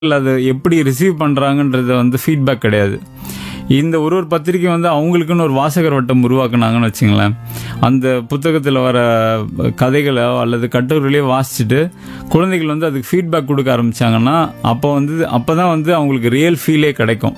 அதை எப்படி ரிசீவ் பண்ணுறாங்கன்றத வந்து ஃபீட்பேக் கிடையாது இந்த ஒரு ஒரு பத்திரிக்கை வந்து அவங்களுக்குன்னு ஒரு வாசகர் வட்டம் உருவாக்குனாங்கன்னு வச்சுங்களேன் அந்த புத்தகத்தில் வர கதைகளோ அல்லது கட்டுரைகளையோ வாசிச்சுட்டு குழந்தைகள் வந்து அதுக்கு ஃபீட்பேக் கொடுக்க ஆரம்பிச்சாங்கன்னா அப்போ வந்து அப்போ தான் வந்து அவங்களுக்கு ரியல் ஃபீலே கிடைக்கும்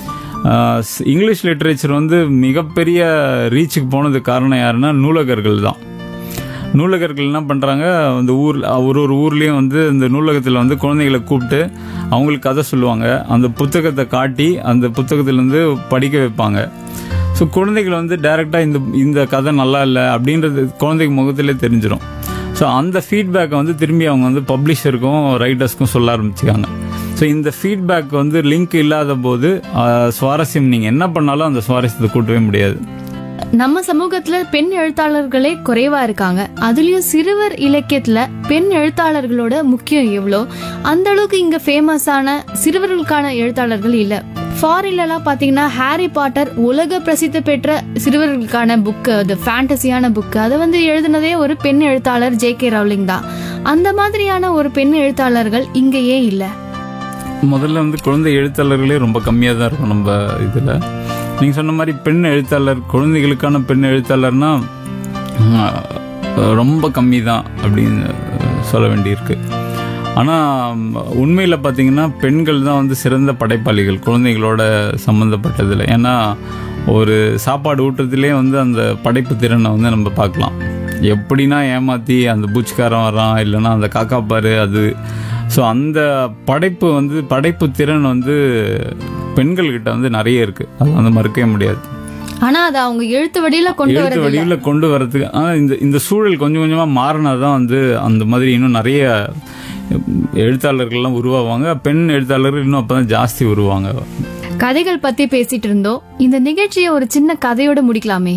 ஆஹ் ஸ்- இங்கிலீஷ் லிட்ரேச்சர் வந்து மிகப்பெரிய ரீச்சுக்கு போனதுக்கு காரணம் யாருன்னா நூலகர்கள் தான் நூலகர்கள் என்ன பண்ணுறாங்க அந்த ஊர் ஒரு ஒரு ஊர்லேயும் வந்து இந்த நூலகத்தில் வந்து குழந்தைகளை கூப்பிட்டு அவங்களுக்கு கதை சொல்லுவாங்க அந்த புத்தகத்தை காட்டி அந்த புத்தகத்திலேருந்து படிக்க வைப்பாங்க ஸோ குழந்தைகள் வந்து டைரெக்டாக இந்த இந்த கதை நல்லா இல்லை அப்படின்றது குழந்தைக்கு முகத்திலே தெரிஞ்சிடும் ஸோ அந்த ஃபீட்பேக்கை வந்து திரும்பி அவங்க வந்து பப்ளிஷருக்கும் ரைட்டர்ஸ்க்கும் சொல்ல ஆரம்பிச்சுக்காங்க ஸோ இந்த ஃபீட்பேக் வந்து லிங்க் இல்லாத போது ஆஹ், சுவாரஸ்யம் நீங்கள் என்ன பண்ணாலும் அந்த சுவாரஸ்யத்தை கூட்டவே முடியாது நம்ம சமூகத்துல பெண் எழுத்தாளர்களே குறைவா இருக்காங்க அதுலயும் சிறுவர் இலக்கியத்துல பெண் எழுத்தாளர்களோட முக்கியம் எவ்வளோ அந்த அளவுக்கு இங்க ஃபேமஸான சிறுவர்களுக்கான எழுத்தாளர்கள் இல்ல ஃபாரின்லலாம் பாத்தீங்கன்னா ஹாரி பாட்டர் உலக பிரசித்தி பெற்ற சிறுவர்களுக்கான புக்கு அது ஃபேண்டசியான புக்கு அதை வந்து எழுதினதே ஒரு பெண் எழுத்தாளர் ஜே கே ரவுலிங் தான் அந்த மாதிரியான ஒரு பெண் எழுத்தாளர்கள் இங்க ஏன் இல்லை முதல்ல வந்து குழந்தை எழுத்தாளர்களே ரொம்ப கம்மியாக தான் இருக்கும் நம்ம இதில் நீங்கள் சொன்ன மாதிரி பெண் எழுத்தாளர் குழந்தைகளுக்கான பெண் எழுத்தாளர்னா ஆஹ், ரொம்ப கம்மி தான் அப்படின்னு சொல்ல வேண்டியிருக்கு ஆனால் உண்மையில் பார்த்தீங்கன்னா பெண்கள் தான் வந்து சிறந்த படைப்பாளிகள் குழந்தைகளோட சம்மந்தப்பட்டதில் ஏன்னா ஒரு சாப்பாடு ஊட்டத்திலே வந்து அந்த படைப்பு திறனை வந்து நம்ம பார்க்கலாம் எப்படின்னா ஏமாற்றி அந்த பூச்சிக்காரன் வரான் இல்லைன்னா அந்த காக்கா பாரு அது ஸோ அந்த படைப்பு வந்து படைப்பு திறன் வந்து பெண்கள்கிட்ட வந்து நிறைய இருக்கு அது வந்து மறுக்கவே முடியாது ஆனா அதை அவங்க எழுத்து வடியில கொண்டு எழுத்து வரது வடிவில் கொண்டு வரதுக்கு ஆனால் இந்த இந்த சூழல் கொஞ்சம் கொஞ்சமாக மாறினாதான் வந்து அந்த மாதிரி இன்னும் நிறைய எழுத்தாளர்கள்லாம் உருவாவாங்க பெண் எழுத்தாளர்கள் இன்னும் அப்போ தான் ஜாஸ்தி உருவாங்க கதைகள் பத்தி பேசிட்டு இருந்தோம் இந்த நிகழ்ச்சியை ஒரு சின்ன கதையோட முடிக்கலாமே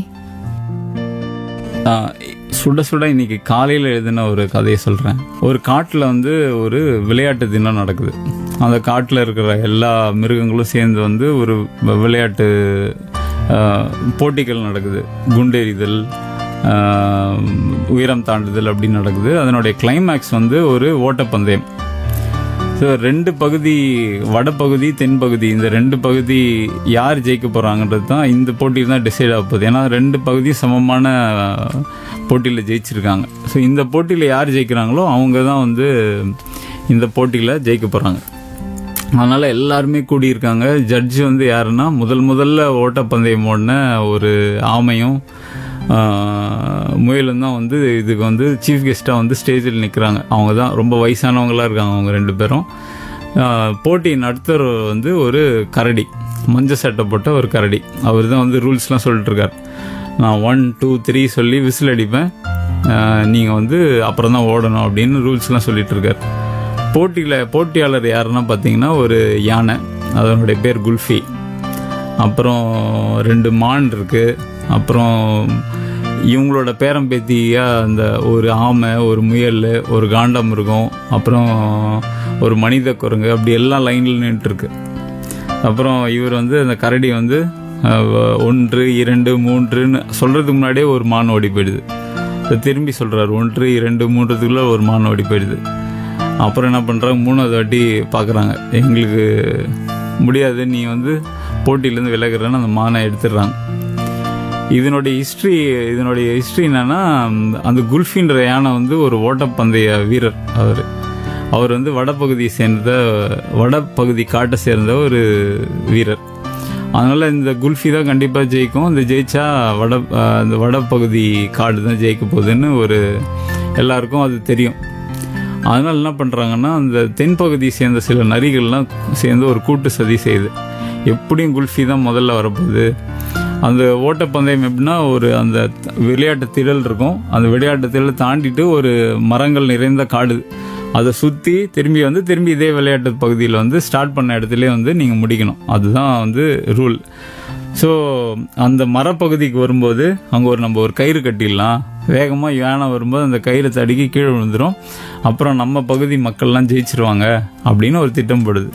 ஆஹ் சுட சுட இன்னைக்கு காலையில் எழுதின ஒரு கதையை சொல்கிறேன் ஒரு காட்டில் வந்து ஒரு விளையாட்டு தினம் நடக்குது அந்த காட்டில் இருக்கிற எல்லா மிருகங்களும் சேர்ந்து வந்து ஒரு வ- விளையாட்டு ஆஹ், போட்டிகள் நடக்குது குண்டெறிதல் ஆஹ், உயரம் தாண்டுதல் அப்படின்னு நடக்குது அதனுடைய கிளைமேக்ஸ் வந்து ஒரு ஓட்டப்பந்தயம் ஸோ ரெண்டு பகுதி வடபகுதி தென்பகுதி இந்த ரெண்டு பகுதி யார் ஜெயிக்க போகிறாங்கன்றது தான் இந்த போட்டியில் தான் டிசைட் ஆக போகுது ஏன்னா ரெண்டு பகுதி சமமான போட்டியில் ஜெயிச்சிருக்காங்க ஸோ இந்த போட்டியில் யார் ஜெயிக்கிறாங்களோ அவங்க தான் வந்து இந்த போட்டியில் ஜெயிக்க போகிறாங்க அதனால் எல்லாருமே கூடியிருக்காங்க ஜட்ஜு வந்து யாருன்னா முதல் முதல்ல ஓட்டப்பந்தயம் ஓடின ஒரு ஆமையும் ஆஹ், முயலும் தான் வந்து இதுக்கு வந்து சீஃப் கெஸ்ட்டாக வந்து ஸ்டேஜில் நிற்கிறாங்க அவங்க தான் ரொம்ப வயசானவங்களா இருக்காங்க அவங்க ரெண்டு பேரும் ஆஹ், போட்டி நடத்துகிற வந்து ஒரு கரடி மஞ்சள் சட்டை போட்ட ஒரு கரடி அவர் தான் வந்து ரூல்ஸ்லாம் சொல்லிட்டு இருக்கார் நான் ஒன் டூ த்ரீ சொல்லி விசில் அடிப்பேன் நீங்கள் வந்து அப்புறம் தான் ஓடணும் அப்படின்னு ரூல்ஸ்லாம் சொல்லிட்டு இருக்கார் போட்டியில் போட்டியாளர் யாருன்னா பார்த்தீங்கன்னா ஒரு யானை அதனுடைய பேர் குல்ஃபி அப்புறம் ரெண்டு மான் இருக்கு அப்புறம் இவங்களோட பேரம்பேத்தியா அந்த ஒரு ஆமை ஒரு முயல் ஒரு காண்டாமிருகம் அப்புறம் ஒரு மனித குரங்கு அப்படி எல்லாம் லைனில் நின்றுருக்கு அப்புறம் இவர் வந்து அந்த கரடி வந்து அஹ், ஒன்று இரண்டு மூன்றுன்னு சொல்றதுக்கு முன்னாடியே ஒரு மான் ஓடி போயிடுது இதை திரும்பி சொல்றாரு ஒன்று இரண்டு மூன்றுக்குள்ள ஒரு மான் ஓடி போயிடுது அப்புறம் என்ன பண்றாங்க மூணாவது வாட்டி பார்க்குறாங்க எங்களுக்கு முடியாது நீ வந்து போட்டியிலேருந்து விலகுறேன்னு அந்த மானை எடுத்துடுறாங்க இதனுடைய ஹிஸ்ட்ரி இதனுடைய ஹிஸ்ட்ரி என்னன்னா அந்த குல்ஃபின்ற யானை வந்து ஒரு ஓட்டப்பந்தய வீரர் அவர் அவர் வந்து வடபகுதியை சேர்ந்த வடபகுதி காட்டை சேர்ந்த ஒரு வீரர் அதனால இந்த குல்ஃபி தான் கண்டிப்பாக ஜெயிக்கும் இந்த ஜெயிச்சா வட அஹ், இந்த வடபகுதி காடு தான் ஜெயிக்க போகுதுன்னு ஒரு எல்லாருக்கும் அது தெரியும் அதனால என்ன பண்ணுறாங்கன்னா அந்த தென்பகுதியை சேர்ந்த சில நரிகள்லாம் சேர்ந்து ஒரு கூட்டு சதி செய்யுது எப்படியும் குல்ஃபி தான் முதல்ல வரப்போகுது அந்த ஓட்டப்பந்தயம் எப்படின்னா ஒரு அந்த த- விளையாட்டு திடல் இருக்கும் அந்த விளையாட்டு திடலை தாண்டிட்டு ஒரு மரங்கள் நிறைந்த காடு அதை சுற்றி திரும்பி வந்து திரும்பி இதே விளையாட்டு பகுதியில் வந்து ஸ்டார்ட் பண்ண இடத்துல வந்து நீங்கள் முடிக்கணும் அதுதான் வந்து ரூல் ஸோ அந்த மரப்பகுதிக்கு வரும்போது அங்கே ஒரு நம்ம ஒரு கயிறு கட்டிடலாம் வேகமாக யானை வரும்போது அந்த கயிறை தடுக்கி கீழே விழுந்துரும் அப்புறம் நம்ம பகுதி மக்கள்லாம் ஜெயிச்சிருவாங்க அப்படின்னு ஒரு திட்டம் போடுது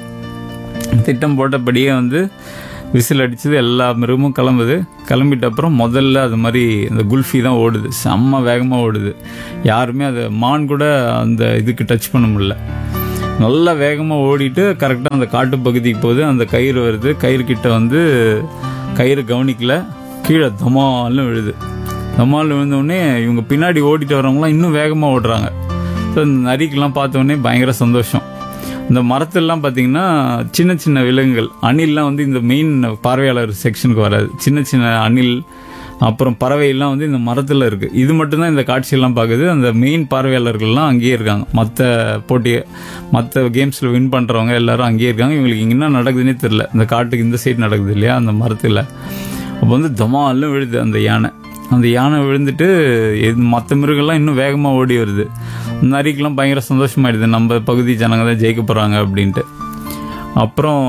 திட்டம் போட்டபடியே வந்து விசில் அடிச்சது எல்லா மிருகமும் கிளம்புது கிளம்பிட்ட அப்புறம் முதல்ல அது மாதிரி இந்த குல்ஃபி தான் ஓடுது செம்ம வேகமாக ஓடுது யாருமே அதை மான் கூட அந்த இதுக்கு டச் பண்ண முடியல நல்லா வேகமாக ஓடிட்டு கரெக்டாக அந்த காட்டு பகுதிக்கு போகுது அந்த கயிறு வருது கயிறு கிட்ட வந்து கயிறு கவனிக்கல கீழே தமால்னு விழுது தமால் விழுந்த உடனே இவங்க பின்னாடி ஓடிட்டு வரவங்களாம் இன்னும் வேகமாக ஓடுறாங்க ஸோ இந்த நரிக்கெல்லாம் பார்த்த உடனே பயங்கர சந்தோஷம் இந்த மரத்தெல்லாம் பார்த்தீங்கன்னா சின்ன சின்ன விலங்குகள் அணில்லாம் வந்து இந்த மெயின் பார்வையாளர் செக்ஷனுக்கு வராது சின்ன சின்ன அணில் அப்புறம் பறவையெல்லாம் வந்து இந்த மரத்தில் இருக்கு இது மட்டும்தான் இந்த காட்சியெல்லாம் பார்க்குது அந்த மெயின் பார்வையாளர்கள்லாம் அங்கேயே இருக்காங்க மற்ற போட்டி மற்ற கேம்ஸில் வின் பண்ணுறவங்க எல்லாரும் அங்கேயே இருக்காங்க இவங்களுக்கு இங்க என்ன நடக்குதுன்னே தெரில இந்த காட்டுக்கு இந்த சைடு நடக்குது இல்லையா அந்த மரத்தில் அப்போ வந்து தமால்னு விழுது அந்த யானை அந்த யானை விழுந்துட்டு மற்ற மிருகங்கள்லாம் இன்னும் வேகமாக ஓடி வருது நரிக்கெல்லாம் பயங்கர சந்தோஷமாயிடுது நம்ம பகுதி ஜனங்க தான் ஜெயிக்க போகிறாங்க அப்படின்ட்டு அப்புறம்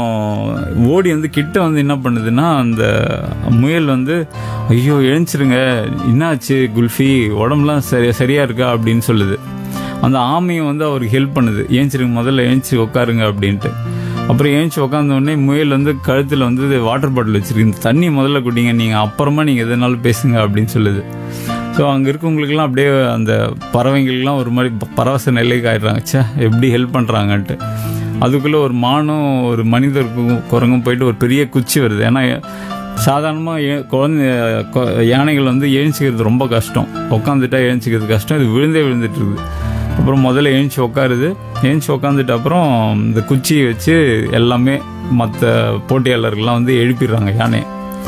ஓடி வந்து கிட்ட வந்து என்ன பண்ணுதுன்னா அந்த முயல் வந்து ஐயோ எழுந்திருங்க என்னாச்சு குல்ஃபி உடம்புலாம் சரி சரியா இருக்கா அப்படின்னு சொல்லுது அந்த ஆமையும் வந்து அவருக்கு ஹெல்ப் பண்ணுது ஏஞ்சிருங்க முதல்ல ஏஞ்சி உட்காருங்க அப்படின்ட்டு அப்புறம் ஏஞ்சி உட்காந்த உடனே முயல் வந்து கழுத்தில் வந்து வாட்டர் பாட்டில் வச்சிருக்கு இந்த தண்ணி முதல்ல குடிங்க நீங்கள் அப்புறமா நீங்கள் எதனாலும் பேசுங்க அப்படின்னு சொல்லுது ஸோ அங்கே இருக்கவங்களுக்குலாம் அப்படியே அந்த பறவைங்களுக்குலாம் ஒரு மாதிரி ப- பரவச நிலைக்கு ஆயிடுறாங்க ச்சே எப்படி ஹெல்ப் பண்ணுறாங்கன்ட்டு அதுக்குள்ளே ஒரு மானும் ஒரு மனிதருக்கும் குரங்கும் போயிட்டு ஒரு பெரிய குச்சி வருது ஏன்னா சாதாரணமாக குழந்தை கொ- யானைகள் வந்து எழுஞ்சிக்கிறது ரொம்ப கஷ்டம் உட்காந்துட்டா எழுஞ்சிக்கிறது கஷ்டம் இது விழுந்தே விழுந்துட்டு இருக்குது அப்புறம் முதல்ல எழுஞ்சி உட்காருது எழுஞ்சி உட்காந்துட்டு அப்புறம் இந்த குச்சியை வச்சு எல்லாமே மற்ற போட்டியாளர்கள்லாம் வந்து எழுப்பிடுறாங்க யானையை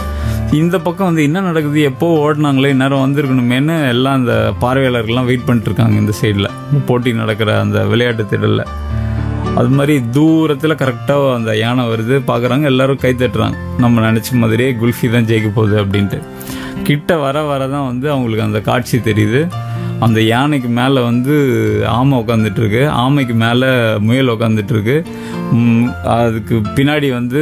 இந்த பக்கம் வந்து என்ன நடக்குது எப்போ ஓடினாங்களே இந்நேரம் வந்திருக்கணுமேன்னு எல்லாம் அந்த பார்வையாளர்கள்லாம் வெயிட் பண்ணிட்டு இருக்காங்க இந்த சைடில் போட்டி நடக்கிற அந்த விளையாட்டு திடலில் அது மாதிரி தூரத்தில் கரெக்டாக அந்த யானை வருது பார்க்குறாங்க எல்லாரும் கை தட்டுறாங்க நம்ம நினச்ச மாதிரியே குல்ஃபி தான் ஜெயிக்க போகுது அப்படின்ட்டு கிட்ட வர வர தான் வந்து அவங்களுக்கு அந்த காட்சி தெரியுது அந்த யானைக்கு மேலே வந்து ஆமை உட்காந்துட்டு இருக்கு ஆமைக்கு மேலே முயல் உட்காந்துட்டு இருக்கு ம், அதுக்கு பின்னாடி வந்து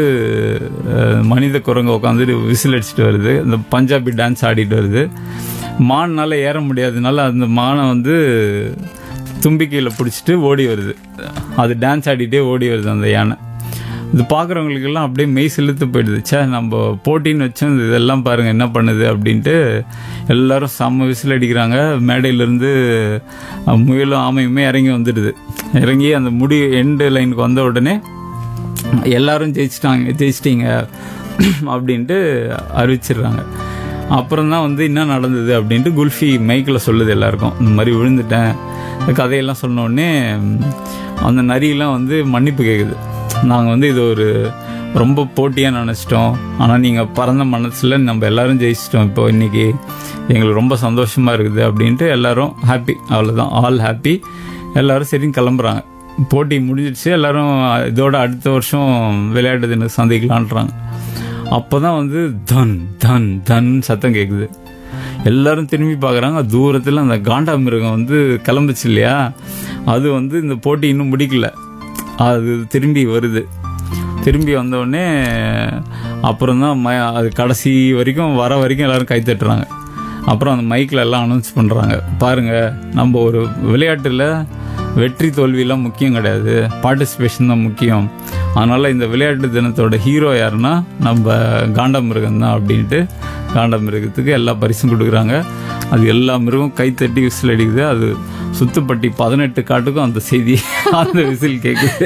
அஹ், மனித குரங்கு உட்காந்துட்டு விசில் அடிச்சுட்டு வருது இந்த பஞ்சாபி டான்ஸ் ஆடிட்டு வருது மான்னால ஏற முடியாதனால அந்த மானை வந்து தும்பிக்கையில் பிடிச்சிட்டு ஓடி வருது அது டான்ஸ் ஆடிட்டே ஓடி வருது அந்த யானை இது பார்க்குறவங்களுக்கெல்லாம் அப்படியே மெய் செலுத்து போயிடுது ச்சே நம்ம போட்டின்னு வச்சோம் இது இதெல்லாம் பாருங்க என்ன பண்ணுது அப்படின்ட்டு எல்லாரும் செம்ம விசில் அடிக்கிறாங்க மேடையிலேருந்து முயலும் ஆமையுமே இறங்கி வந்துடுது இறங்கி அந்த முடி எண்டு லைனுக்கு வந்த உடனே எல்லாரும் ஜெயிச்சிட்டாங்க ஜெயிச்சிட்டீங்க அப்படின்ட்டு அறிவிச்சிடுறாங்க அப்புறம் தான் வந்து என்ன நடந்தது அப்படின்ட்டு குல்ஃபி மைக்கில் சொல்லுது எல்லாருக்கும் இந்த மாதிரி விழுந்துட்டேன் இந்த கதையெல்லாம் சொன்ன உடனே ம், அந்த நரியெல்லாம் வந்து மன்னிப்பு கேட்குது நாங்கள் வந்து இது ஒரு ரொம்ப போட்டியாக நினச்சிட்டோம் ஆனால் நீங்கள் பறந்த மனசில் நம்ம எல்லாரும் ஜெயிச்சிட்டோம் இப்போ இன்னைக்கு எங்களுக்கு ரொம்ப சந்தோஷமாக இருக்குது அப்படின்ட்டு எல்லாரும் ஹாப்பி அவ்வளோதான் ஆல் ஹாப்பி எல்லாரும் சரின்னு கிளம்புறாங்க போட்டி முடிஞ்சிடுச்சு எல்லாரும் இதோட அடுத்த வருஷம் விளையாட்டு தினம் சந்திக்கலான்றாங்க அப்போதான் வந்து தன் தன் தன் சத்தம் கேட்குது எல்லாரும் திரும்பி பார்க்குறாங்க தூரத்தில் அந்த காண்டா மிருகம் வந்து கிளம்புச்சு இல்லையா அது வந்து இந்த போட்டி இன்னும் முடிக்கல அது திரும்பி வருது திரும்பி வந்த உடனே அப்புறம் தான் ம அது கடைசி வரைக்கும் வர வரைக்கும் எல்லாரும் கை தட்டுறாங்க அப்புறம் அந்த மைக்கில் எல்லாம் அனௌன்ஸ் பண்ணுறாங்க பாருங்க நம்ம ஒரு விளையாட்டில் வெற்றி தோல்வியெல்லாம் முக்கியம் கிடையாது பார்ட்டிசிபேஷன் தான் முக்கியம் அதனால இந்த விளையாட்டு தினத்தோட ஹீரோ யாருன்னா நம்ம காண்டாமிருகம் தான் அப்படின்ட்டு காண்டாமிருகத்துக்கு எல்லா பரிசும் கொடுக்குறாங்க அது எல்லா மிருகம் கைத்தட்டி விசில் அடிக்குது அது சுத்துப்பட்டி பதினெட்டு காட்டுக்கும் அந்த செய்தி அந்த விசில் கேட்குது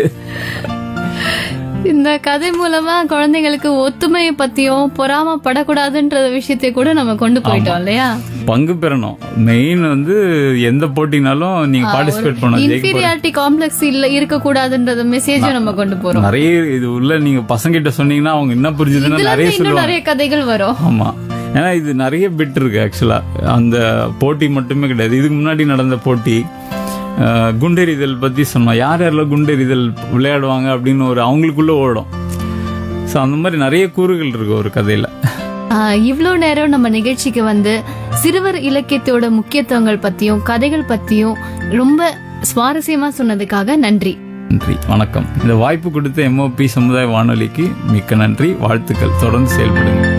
இந்த கதை மூலமா குழந்தைங்களுக்கு ஒத்துமையை பத்தியும் பொறாமப்படக்கூடாதுன்ற விஷயத்தை கூட நம்ம கொண்டு போயிட்டோம் இல்லையா பங்கு பெறணும் மெயின் வந்து எந்த போட்டினாலும் நீங்க பார்ட்டிசிபேட் பண்ணணும் ஜெயிக்க போற- இன்ஃபீரியாரிட்டி காம்ப்ளெக்ஸ் இல்ல இருக்க கூடாதுன்றத மெசேஜும் நம்ம கொண்டு போறோம் நிறைய இது உள்ள நீங்க பசங்க கிட்ட சொன்னீங்கன்னா அவங்க என்ன புரிஞ்சுதுன்னு இதுல நிறைய இருந்து இன்னும் சொல்லுவாங்க நிறைய கதைகள் வரும் ஆமா ஏன்னா இது நிறைய பிட் இருக்கு ஆக்சுவலா அந்த போட்டி மட்டுமே கிடையாது இதுக்கு முன்னாடி நடந்த போட்டி அஹ், குண்டெறிதல் பத்தி சொன்னோம் யார் யாரெல்லாம் குண்டெறிதல் விளையாடுவாங்க அப்படின்னு ஒரு அவங்களுக்குள்ள ஓடும் ஸோ அந்த மாதிரி நிறைய கூறுகள் இருக்கு ஒரு கதையில ஆஹ் இவ்ளோ நேரம் நம்ம நிகழ்ச்சிக்கு வந்து சிறுவர் இலக்கியத்தோட முக்கியத்துவங்கள் பத்தியும் கதைகள் பத்தியும் ரொம்ப சுவாரஸ்யமா சொன்னதுக்காக நன்றி நன்றி வணக்கம் இந்த வாய்ப்பு கொடுத்த எம்ஓபி சமுதாய வானொலிக்கு மிக்க நன்றி வாழ்த்துக்கள் தொடர்ந்து செயல்படுங்க